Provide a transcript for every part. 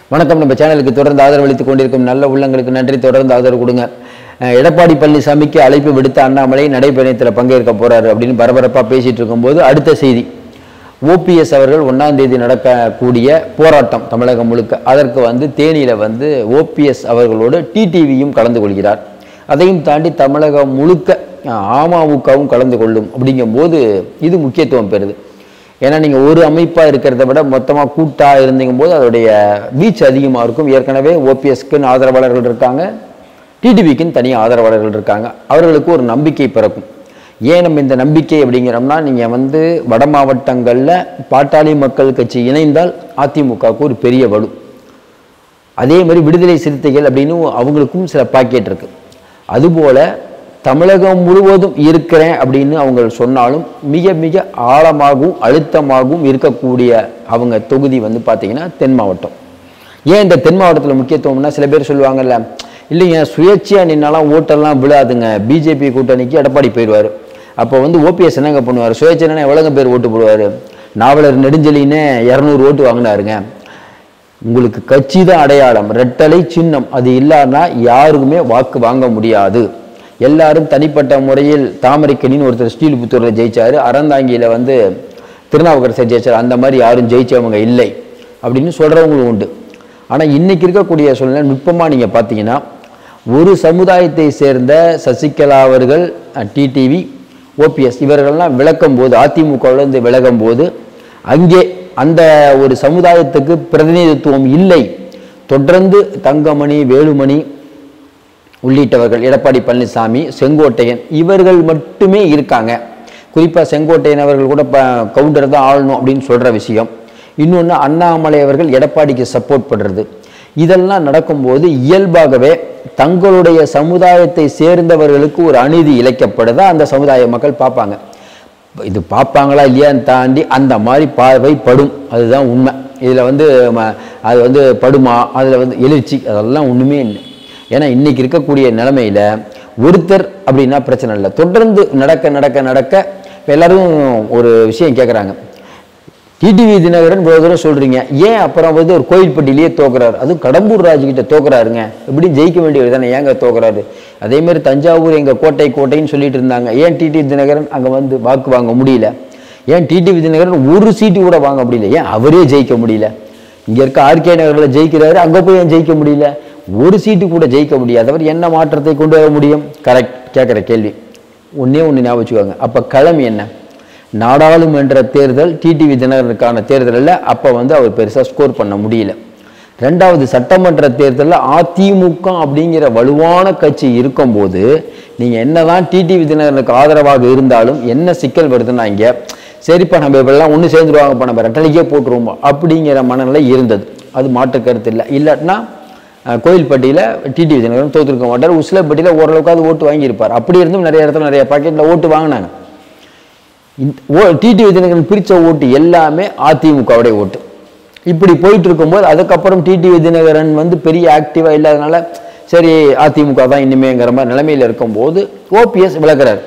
வணக்கம் நம்ம சேனலுக்கு தொடர்ந்து ஆதரவு அளித்துக் கொண்டிருக்கும் நல்ல உள்ளங்களுக்கு நன்றி தொடர்ந்து ஆதரவு கொடுங்க அஹ் எடப்பாடி பழனிசாமிக்கு அழைப்பு விடுத்த அண்ணாமலை நடைபயணத்தில் பங்கேற்க போறாரு அப்படின்னு பரபரப்பாக பேசிட்டு இருக்கும்போது அடுத்த செய்தி ஓபிஎஸ் அவர்கள் ஒன்றாம் தேதி நடக்கக்கூடிய போராட்டம் தமிழகம் முழுக்க அதற்கு வந்து தேனியில் வந்து ஓபிஎஸ் அவர்களோடு டிடிவியும் கலந்து கொள்கிறார் அதையும் தாண்டி தமிழகம் முழுக்க அஹ், அமமுகவும் கலந்து கொள்ளும் அப்படிங்கும்போது இது முக்கியத்துவம் பெறுது ஏன்னா நீங்கள் ஒரு அமைப்பாக இருக்கிறத விட மொத்தமாக கூட்டாக இருந்தீங்கும் போது அதோடைய வீச்சு அதிகமாக இருக்கும் ஏற்கனவே ஓபிஎஸ்க்குன்னு ஆதரவாளர்கள் இருக்காங்க டிடிவிக்குன்னு தனி ஆதரவாளர்கள் இருக்காங்க அவர்களுக்கு ஒரு நம்பிக்கை பிறக்கும் ஏன் நம்ம இந்த நம்பிக்கை அப்படிங்கிறோம்னா நீங்கள் வந்து வட மாவட்டங்களில் பாட்டாளி மக்கள் கட்சி இணைந்தால் அதிமுகவுக்கு ஒரு பெரிய வலு அதே மாதிரி விடுதலை சிறுத்தைகள் அப்படின்னு அவங்களுக்கும் சில பாக்கெட் இருக்கு அதுபோல தமிழகம் முழுவதும் இருக்கிறேன் அப்படின்னு அவங்க சொன்னாலும் மிக மிக ஆழமாகவும் அழுத்தமாகவும் இருக்கக்கூடிய அவங்க தொகுதி வந்து பார்த்தீங்கன்னா தென் மாவட்டம் ஏன் இந்த தென் மாவட்டத்தில் முக்கியத்துவம்னா சில பேர் சொல்லுவாங்கல்ல இல்லைங்க சுயேட்சையாக நின்னாலாம் ஓட்டெல்லாம் விழாதுங்க பிஜேபி கூட்டணிக்கு எடப்பாடி போயிடுவார் அப்போ வந்து ஓபிஎஸ் என்னங்க பண்ணுவார் சுயேட்சைனா எவ்வளோங்க பேர் ஓட்டு போடுவார் நாவலர் நெடுஞ்செலின்னு இரநூறு ஓட்டு வாங்கினாருங்க உங்களுக்கு கட்சி தான் அடையாளம் ரெட்டலை சின்னம் அது இல்லைன்னா யாருக்குமே வாக்கு வாங்க முடியாது எல்லாரும் தனிப்பட்ட முறையில் தாமரைக்கணின்னு ஒருத்தர் ஸ்ரீலிபுத்தூரில் ஜெயிச்சாரு அறந்தாங்கியில் வந்து திருநாவுக்கரசர் ஜெயிச்சார் அந்த மாதிரி யாரும் ஜெயிச்சவங்க இல்லை அப்படின்னு சொல்கிறவங்களும் உண்டு ஆனால் இன்னைக்கு இருக்கக்கூடிய சூழ்நிலை நுட்பமாக நீங்கள் பார்த்தீங்கன்னா ஒரு சமுதாயத்தை சேர்ந்த சசிகலா அவர்கள் டிடிவி ஓபிஎஸ் இவர்கள்லாம் விளக்கும் போது அதிமுகவிலிருந்து விலகும் போது அங்கே அந்த ஒரு சமுதாயத்துக்கு பிரதிநிதித்துவம் இல்லை தொடர்ந்து தங்கமணி வேலுமணி உள்ளிட்டவர்கள் எடப்பாடி பழனிசாமி செங்கோட்டையன் இவர்கள் மட்டுமே இருக்காங்க குறிப்பாக செங்கோட்டையன் அவர்கள் கூட ப கவுண்டர் தான் ஆளணும் அப்படின்னு சொல்கிற விஷயம் இன்னொன்று அண்ணாமலை அவர்கள் எடப்பாடிக்கு சப்போர்ட் பண்ணுறது இதெல்லாம் நடக்கும்போது இயல்பாகவே தங்களுடைய சமுதாயத்தை சேர்ந்தவர்களுக்கு ஒரு அநீதி இழைக்கப்படுதா அந்த சமுதாய மக்கள் பார்ப்பாங்க இது பார்ப்பாங்களா இல்லையான்னு தாண்டி அந்த மாதிரி பார்வை படும் அதுதான் உண்மை இதில் வந்து ம- அது வந்து படுமா அதில் வந்து எழுச்சி அதெல்லாம் ஒன்றுமே இல்லை ஏன்னா இன்னைக்கு இருக்கக்கூடிய நிலைமையில ஒருத்தர் அப்படின்னா பிரச்சனை இல்லை தொடர்ந்து நடக்க நடக்க நடக்க இப்ப எல்லாரும் ஒரு விஷயம் கேட்குறாங்க டிடிவி தினகரன் இவ்வளோ தூரம் சொல்றீங்க ஏன் அப்புறம் வந்து ஒரு கோயில்பட்டியிலேயே தோக்குறாரு அதுவும் கடம்பூர் ராஜுகிட்ட தோக்குறாருங்க எப்படி ஜெயிக்க வேண்டியது தானே ஏங்க தோக்குறாரு அதே மாதிரி தஞ்சாவூர் எங்க கோட்டை கோட்டைன்னு சொல்லிட்டு இருந்தாங்க ஏன் டிடிவி தினகரன் அங்க வந்து வாக்கு வாங்க முடியல ஏன் டிடிவி தினகரன் ஒரு சீட்டு கூட வாங்க முடியல ஏன் அவரே ஜெயிக்க முடியல இங்க இருக்க ஆர்கே நகரில் ஜெயிக்கிறாரு அங்க போய் ஏன் ஜெயிக்க முடியல ஒரு சீட்டு கூட ஜெயிக்க முடியாதவர் என்ன மாற்றத்தை கொண்டு வர முடியும் கரெக்ட் கேட்குற கேள்வி ஒண்ணே ஒன்று ஞாபகம் வச்சுக்கோங்க அப்போ கிளம்பி என்ன நாடாளுமன்ற தேர்தல் டிடிவி தினகரனுக்கான தேர்தலில் அப்போ வந்து அவர் பெருசாக ஸ்கோர் பண்ண முடியல ரெண்டாவது சட்டமன்ற தேர்தலில் அதிமுக அப்படிங்கிற வலுவான கட்சி இருக்கும்போது நீங்கள் என்னதான் டிடிவி தினகரனுக்கு ஆதரவாக இருந்தாலும் என்ன சிக்கல் வருதுன்னா இங்கே சரிப்பா நம்ம இப்பெல்லாம் ஒன்று சேர்ந்துருவாங்கப்பா நம்ம ரெட்டலைக்கே போட்டுருவோம் அப்படிங்கிற மனநிலை இருந்தது அது மாற்று கருத்து இல்லை இல்லாட்டினா அஹ், கோயில்பட்டியில் டிடிவி தினகரன் தோற்றுருக்க மாட்டார் உசிலப்பட்டியில் ஓரளவுக்காவது ஓட்டு வாங்கியிருப்பார் அப்படி இருந்தும் நிறைய இடத்துல நிறைய பாக்கெட்டில் ஓட்டு வாங்கினாங்க இந்த ஓ டிடிவி தினகரன் பிரித்த ஓட்டு எல்லாமே அதிமுகவுடைய ஓட்டு இப்படி போயிட்டு இருக்கும்போது அதுக்கப்புறம் டிடிவி தினகரன் வந்து பெரிய ஆக்டிவாக இல்லாதனால சரி அதிமுக தான் இனிமேங்கிற மாதிரி நிலைமையில் இருக்கும்போது ஓபிஎஸ் விலகுறார்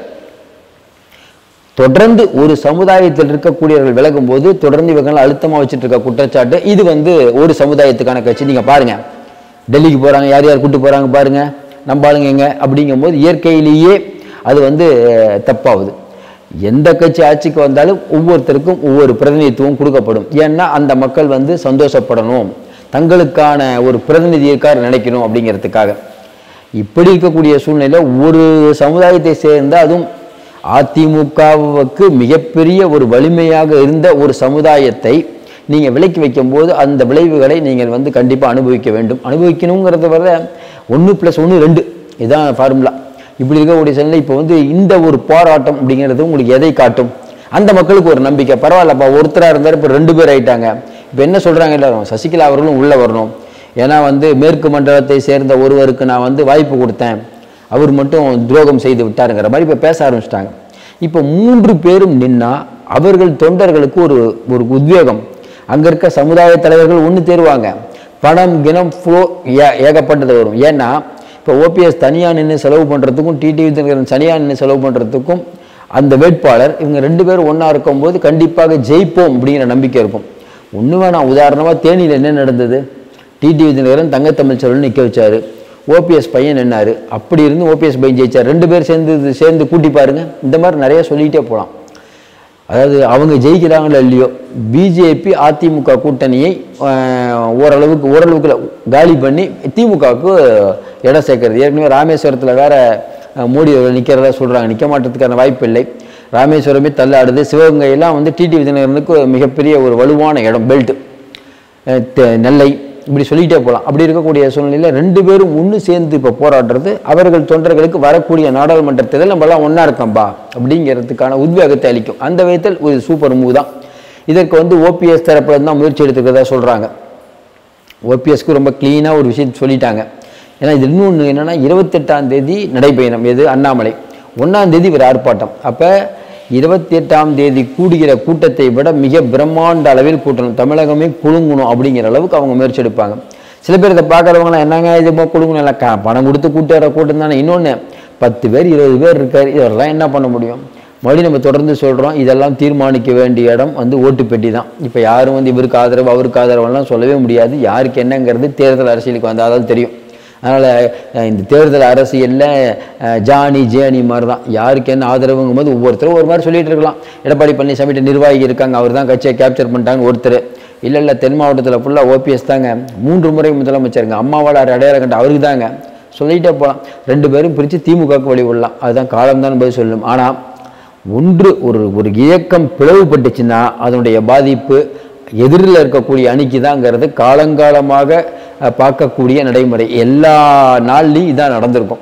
தொடர்ந்து ஒரு சமுதாயத்தில் இருக்கக்கூடியவர்கள் விலகும் போது தொடர்ந்து இவங்க அழுத்தமாக வச்சுட்டு இருக்க குற்றச்சாட்டு இது வந்து ஒரு சமுதாயத்துக்கான கட்சி நீங்க பாருங்க டெல்லிக்கு போறாங்க யார் யார் கூட்டு போறாங்க பாருங்க நம்ம ஆளுங்க எங்க அப்படிங்கும்போது இயற்கையிலேயே அது வந்து அஹ், தப்பாகுது எந்த கட்சி ஆட்சிக்கு வந்தாலும் ஒவ்வொருத்தருக்கும் ஒவ்வொரு பிரதிநிதித்துவம் கொடுக்கப்படும் ஏன்னா அந்த மக்கள் வந்து சந்தோஷப்படணும் தங்களுக்கான ஒரு பிரதிநிதி இருக்கார் நினைக்கணும் அப்படிங்கிறதுக்காக இப்படி இருக்கக்கூடிய சூழ்நிலையில் ஒரு சமுதாயத்தை சேர்ந்த அதுவும் அதிமுகவுக்கு மிகப்பெரிய ஒரு வலிமையாக இருந்த ஒரு சமுதாயத்தை நீங்கள் விலக்கி வைக்கும்போது அந்த விளைவுகளை நீங்கள் வந்து கண்டிப்பாக அனுபவிக்க வேண்டும் அனுபவிக்கணுங்கிறத வர ஒன்று ப்ளஸ் ஒன்று ரெண்டு இதுதான் ஃபார்முலா இப்படி இருக்கக்கூடிய சூழ்நிலை இப்போ வந்து இந்த ஒரு போராட்டம் அப்படிங்கிறது உங்களுக்கு எதை காட்டும் அந்த மக்களுக்கு ஒரு நம்பிக்கை பரவாயில்லப்பா ஒருத்தராக இருந்தார் இப்போ ரெண்டு பேர் ஆயிட்டாங்க இப்போ என்ன சொல்கிறாங்க எல்லாரும் சசிகலா அவர்களும் உள்ளே வரணும் ஏன்னா வந்து மேற்கு மண்டலத்தை சேர்ந்த ஒருவருக்கு நான் வந்து வாய்ப்பு கொடுத்தேன் அவர் மட்டும் துரோகம் செய்து விட்டாருங்கிற மாதிரி இப்போ பேச ஆரம்பிச்சிட்டாங்க இப்போ மூன்று பேரும் நின்னா அவர்கள் தொண்டர்களுக்கு ஒரு ஒரு உத்வேகம் அங்கே இருக்க சமுதாய தலைவர்கள் ஒன்று தேர்வாங்க பணம் கிணம் ஃப்ளோ ஏகப்பட்டது வரும் ஏன்னா இப்போ ஓபிஎஸ் தனியாக நின்று செலவு பண்ணுறதுக்கும் டிடிவி தினகரன் தனியாக நின்று செலவு பண்ணுறதுக்கும் அந்த வேட்பாளர் இவங்க ரெண்டு பேரும் ஒன்றா இருக்கும்போது கண்டிப்பாக ஜெயிப்போம் அப்படிங்கிற நம்பிக்கை இருக்கும் ஒன்று வேணாம் உதாரணமாக தேனியில் என்ன நடந்தது டிடிவி தினகரன் தங்கத்தமிழ் செல்வன் நிற்க வச்சாரு ஓபிஎஸ் பையன் நின்னாரு அப்படி இருந்து ஓபிஎஸ் பையன் ஜெயிச்சார் ரெண்டு பேர் சேர்ந்து சேர்ந்து கூட்டி பாருங்க இந்த மாதிரி நிறைய சொல்லிகிட்டே போகலாம் அதாவது அவங்க ஜெயிக்கிறாங்களோ இல்லையோ பிஜேபி அதிமுக கூட்டணியை ஆஹ், ஓரளவுக்கு ஓரளவுக்கு இல்ல, காலி பண்ணி திமுகவுக்கு இடம் சேர்க்கறது ஏற்கனவே ராமேஸ்வரத்தில் வேற அஹ், மோடி அவர்கள் நிற்கிறதா சொல்கிறாங்க நிற்க மாட்டதுக்கான வாய்ப்பு இல்லை ராமேஸ்வரமே தள்ளாடுது சிவகங்கையெல்லாம் வந்து டிடிவி தினகரனுக்கு மிகப்பெரிய ஒரு வலுவான இடம் பெல்ட் நெல்லை இப்படி சொல்லிட்டே போகலாம் அப்படி இருக்கக்கூடிய சூழ்நிலையில் ரெண்டு பேரும் ஒன்று சேர்ந்து இப்போ போராடுறது அவர்கள் தொண்டர்களுக்கு வரக்கூடிய நாடாளுமன்ற தேர்தல் நம்மளாம் ஒன்றா இருக்கோம்பா அப்படிங்கிறதுக்கான உத்வேகத்தை அளிக்கும் அந்த விதத்தில் ஒரு சூப்பர் மூவ் தான் இதற்கு வந்து ஓபிஎஸ் தரப்புல தான் முயற்சி எடுத்துக்கிறதா சொல்கிறாங்க ஓபிஎஸ்க்கு ரொம்ப க்ளீனாக ஒரு விஷயம் சொல்லிட்டாங்க ஏன்னா இது இன்னொன்று என்னென்னா இருபத்தெட்டாம் தேதி நடைபயணம் எது அண்ணாமலை ஒன்றாம் தேதி ஒரு ஆர்ப்பாட்டம் அப்போ இருபத்தி எட்டாம் தேதி கூடுகிற கூட்டத்தை விட மிக பிரம்மாண்ட அளவில் கூட்டணும் தமிழகமே குலுங்கணும் அப்படிங்கிற அளவுக்கு அவங்க முயற்சி எடுப்பாங்க சில பேர் இதை பார்க்குறவங்களாம் என்னங்க இது போ- குலுங்கணும் இல்லை கா பணம் கொடுத்து கூட்டு வர கூட்டம் தானே இன்னொன்று பத்து பேர் இருபது பேர் இருக்கார் இதெல்லாம் என்ன பண்ண முடியும் மறுபடியும் நம்ம தொடர்ந்து சொல்கிறோம் இதெல்லாம் தீர்மானிக்க வேண்டிய இடம் வந்து ஓட்டுப்பெட்டி தான் இப்போ யாரும் வந்து இவருக்கு ஆதரவு அவருக்கு ஆதரவெல்லாம் சொல்லவே முடியாது யாருக்கு என்னங்கிறது தேர்தல் அரசியலுக்கு வந்தால் தான் தெரியும் அதனால் இந்த தேர்தல் அரசியலில் அஹ், ஜானி ஜேனி மாதிரி தான் யாருக்கு என்ன ஆதரவுங்கும் போது ஒவ்வொருத்தரும் ஒரு மாதிரி சொல்லிட்டு இருக்கலாம் எடப்பாடி பழனிசாமிகிட்ட நிர்வாகி இருக்காங்க அவர் தான் கட்சியை கேப்சர் பண்ணிட்டாங்க ஒருத்தர் இல்லை இல்லை தென் மாவட்டத்தில் ஃபுல்லாக ஓபிஎஸ் தாங்க மூன்று முறை முதலமைச்சருங்க அம்மாவால் அடையாளம் கண்ட அவருக்கு தாங்க சொல்லிட்டே போகலாம் ரெண்டு பேரும் பிரித்து திமுகவுக்கு வழி விடலாம் அதுதான் காலம்தான் பதில் சொல்லும் ஆனால் ஒன்று ஒரு ஒரு இயக்கம் பிளவுபட்டுச்சுன்னா அதனுடைய பாதிப்பு எதிரில் இருக்கக்கூடிய அணிக்கு தாங்கிறது காலங்காலமாக அஹ், பார்க்கக்கூடிய நடைமுறை எல்லா நாள்லையும் இதான் நடந்திருக்கும்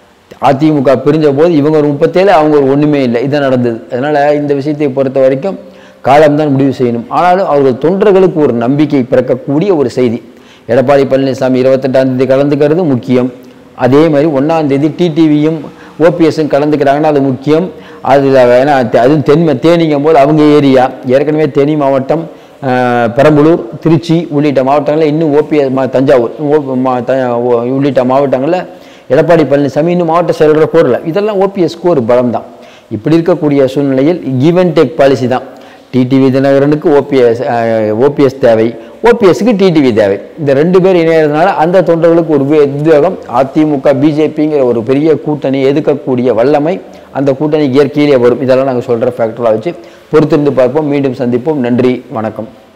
அதிமுக பிரிஞ்ச போது இவங்க ஒரு முப்பத்தேழு அவங்க ஒரு ஒன்றுமே இல்லை இதான் நடந்தது அதனால் இந்த விஷயத்தை பொறுத்த வரைக்கும் காலம்தான் முடிவு செய்யணும் ஆனாலும் அவர்கள் தொண்டர்களுக்கு ஒரு நம்பிக்கை பிறக்கக்கூடிய ஒரு செய்தி எடப்பாடி பழனிசாமி இருபத்தெட்டாம் தேதி கலந்துக்கிறது முக்கியம் அதே மாதிரி ஒன்றாம் தேதி டிடிவியும் ஓபிஎஸும் கலந்துக்கிறாங்கன்னா அது முக்கியம் அது ஏன்னா அது- அதுவும் தென்மை தேனிங்கும் போது அவங்க ஏரியா ஏற்கனவே தேனி மாவட்டம் ஆஹ், பெரம்பலூர் திருச்சி உள்ளிட்ட மாவட்டங்களில் இன்னும் ஓபிஎஸ் மா தஞ்சாவூர் ஓ- மா- த- ஓ- உள்ளிட்ட மாவட்டங்களில் எடப்பாடி பழனிசாமி இன்னும் மாவட்ட செயலர்களை போடல இதெல்லாம் ஓபிஎஸ்க்கு ஒரு பலம் தான் இப்படி இருக்கக்கூடிய சூழ்நிலையில் கிவ் அண்ட் டேக் பாலிசி தான் டிடிவி தினகரனுக்கு ஓபிஎஸ் ஓபிஎஸ் தேவை ஓபிஎஸ்க்கு டிடிவி தேவை இந்த ரெண்டு பேர் இணையறதுனால அந்த தொண்டர்களுக்கு ஒரு வே- உத்வேகம் அதிமுக பிஜேபிங்கிற ஒரு பெரிய கூட்டணி எதிர்க்கக்கூடிய வல்லமை அந்த கூட்டணி இயற்கையிலே வரும் இதெல்லாம் நாங்கள் சொல்கிற ஃபேக்டராக வச்சு பொறுத்திருந்து பார்ப்போம் மீண்டும் சந்திப்போம் நன்றி வணக்கம்